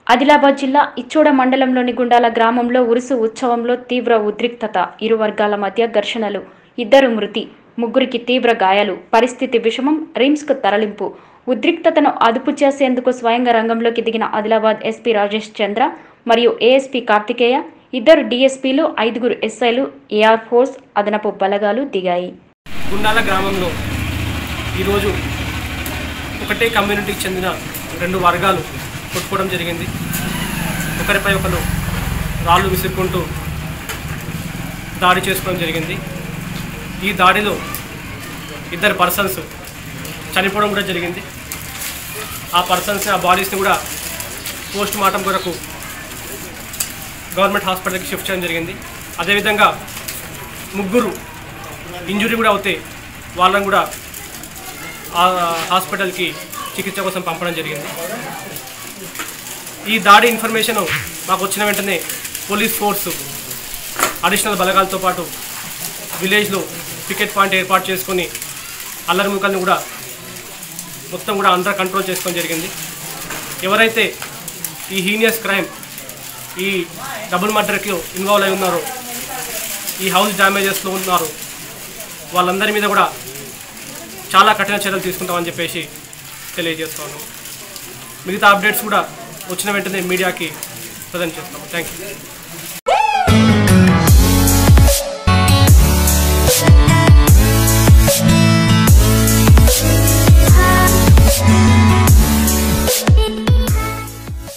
ఆదిలాబాద్ జిల్లా ఇచ్చోడ మండలంలోని గుండాల గ్రామంలో ఉరుసు ఉత్సవంలో తీవ్ర ఉద్రిక్తత ఇరు వర్గాల మధ్య ఘర్షణలు ఇద్దరు మృతి ముగ్గురికి తీవ్ర గాయాలు పరిస్థితి విషమం రిమ్స్కు తరలింపు ఉద్రిక్తతను అదుపు చేసేందుకు స్వయంగా రంగంలోకి దిగిన ఆదిలాబాద్ ఎస్పీ రాజేష్ చంద్ర మరియు ఏఎస్పీ కార్తికేయ ఇద్దరు డీఎస్పీలు ఐదుగురు ఎస్ఐలు ఏఆర్ ఫోర్స్ అదనపు బలగాలు దిగాయి గుండాల గ్రామంలో ఈరోజు ఒకటే కమ్యూనిటీకి చెందిన రెండు వర్గాలు కొట్టుకోవడం జరిగింది ఒకరిపై ఒకరు రాళ్ళు విసురుకుంటూ దాడి చేసుకోవడం జరిగింది ఈ దాడిలో ఇద్దరు పర్సన్స్ చనిపోవడం కూడా జరిగింది ఆ పర్సన్స్ ఆ బాడీస్ని కూడా పోస్ట్ మార్టం కొరకు గవర్నమెంట్ హాస్పిటల్కి షిఫ్ట్ చేయడం జరిగింది అదేవిధంగా ముగ్గురు ఇంజురీ కూడా అవుతే వాళ్ళని కూడా ఆ హాస్పిటల్కి చికిత్స కోసం పంపడం జరిగింది ఈ దాడి ఇన్ఫర్మేషన్ మాకు వచ్చిన వెంటనే పోలీస్ ఫోర్స్ అడిషనల్ బలగాలతో పాటు విలేజ్లో పికెట్ పాయింట్ ఏర్పాటు చేసుకొని అల్లరి ముఖాలను కూడా మొత్తం కూడా అండర్ కంట్రోల్ చేసుకోవడం జరిగింది ఎవరైతే ఈ హీనియస్ క్రైమ్ ఈ డబుల్ మర్డర్కి ఇన్వాల్వ్ అయి ఉన్నారో ఈ హౌస్ డ్యామేజెస్లో ఉన్నారు వాళ్ళందరి మీద కూడా చాలా కఠిన చర్యలు తీసుకుంటామని చెప్పేసి తెలియజేస్తాను మిగతా అప్డేట్స్ కూడా వచ్చిన వెంటనే మీడియాకి ప్రజెంట్ చేస్తాము థ్యాంక్ యూ